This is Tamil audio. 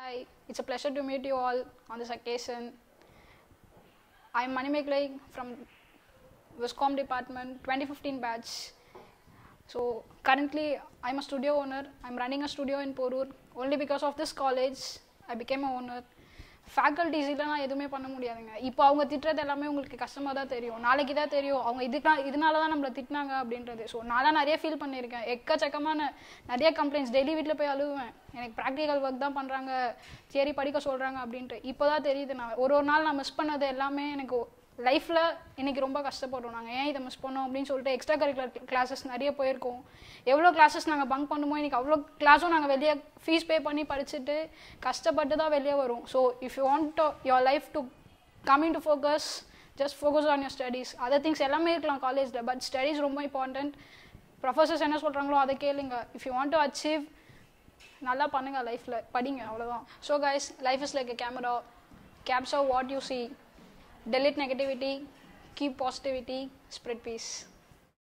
Hi, it's a pleasure to meet you all on this occasion. I'm Manimeklai from Viscom department, 2015 batch. So currently, I'm a studio owner. I'm running a studio in Porur. Only because of this college, I became a owner. Faculties இல்லைனா எதுவுமே பண்ண முடியாதுங்க இப்போ அவங்க திட்டுறது எல்லாமே உங்களுக்கு கஷ்டமாக தான் தெரியும் நாளைக்கு தான் தெரியும் அவங்க இதுக்கா இதனால தான் நம்மளை திட்டினாங்க அப்படின்றது ஸோ நான்லாம் நிறைய ஃபீல் பண்ணியிருக்கேன் எக்கச்சக்கமான நிறைய கம்ப்ளைண்ட்ஸ் டெய்லி வீட்டில் போய் அழுவேன் எனக்கு ப்ராக்டிக்கல் ஒர்க் தான் பண்ணுறாங்க சரி படிக்க சொல்கிறாங்க அப்படின்ட்டு இப்போ தான் தெரியுது நான் ஒரு ஒரு நாள் நான் மிஸ் பண்ணது எல்லாமே எனக்கு லைஃப்பில் இன்னைக்கு ரொம்ப கஷ்டப்படுறோம் நாங்கள் ஏன் இதை மிஸ் பண்ணோம் அப்படின்னு சொல்லிட்டு எக்ஸ்ட்ரா கரிக்குலர் கிளாஸஸ் நிறைய போயிருக்கோம் எவ்வளோ கிளாஸஸ் நாங்கள் பங்க் பண்ணுமோ இன்னைக்கு அவ்வளோ கிளாஸும் நாங்கள் வெளியே ஃபீஸ் பே பண்ணி படிச்சுட்டு கஷ்டப்பட்டு தான் வெளியே வரும் so if you want your life to coming to focus just focus on your studies other things எல்லாமே இருக்கலாம் காலேஜில் பட் ஸ்டடீஸ் ரொம்ப இம்பார்ட்டண்ட் ப்ரொஃபஸர்ஸ் என்ன சொல்கிறாங்களோ அதை கேளுங்க if you want to achieve நல்லா பண்ணுங்க லைஃப்பில் படிங்க அவ்வளோதான் so guys life is like a camera capture what you see delete negativity keep positivity spread peace